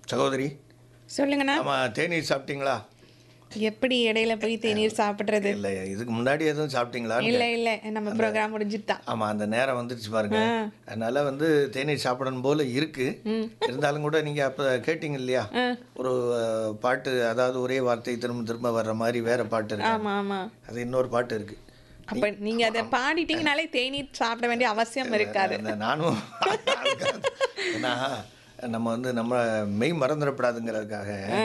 சகோதரி சொல்லுங்கண்ணா ஆமாம் தேநீர் சாப்பிட்டீங்களா எப்படி இடையில போய் தேநீர் சாப்பிடுறது இல்லை இதுக்கு முன்னாடி எதுவும் சாப்பிட்டீங்களா இல்ல இல்ல நம்ம ப்ரோக்ராம் முடிஞ்சுட்டா ஆமாம் அந்த நேரம் வந்துருச்சு பாருங்க அதனால வந்து தேநீர் சாப்பிடணும் போல இருக்கு இருந்தாலும் கூட நீங்கள் அப்போ கேட்டீங்க இல்லையா ஒரு அஹ், பாட்டு அதாவது ஒரே வார்த்தை திரும்ப திரும்ப வர்ற மாதிரி வேற பாட்டு இருக்கு ஆமா ஆமா அது இன்னொரு பாட்டு இருக்கு அப்ப நீங்க அதை பாடிட்டீங்கனாலே தேநீர் சாப்பிட வேண்டிய அவசியம் இருக்காது அந்த நானும் ஏன்னா நம்ம வந்து நம்ம மெய் மறந்துடக்கூடாதுங்கிறதுக்காக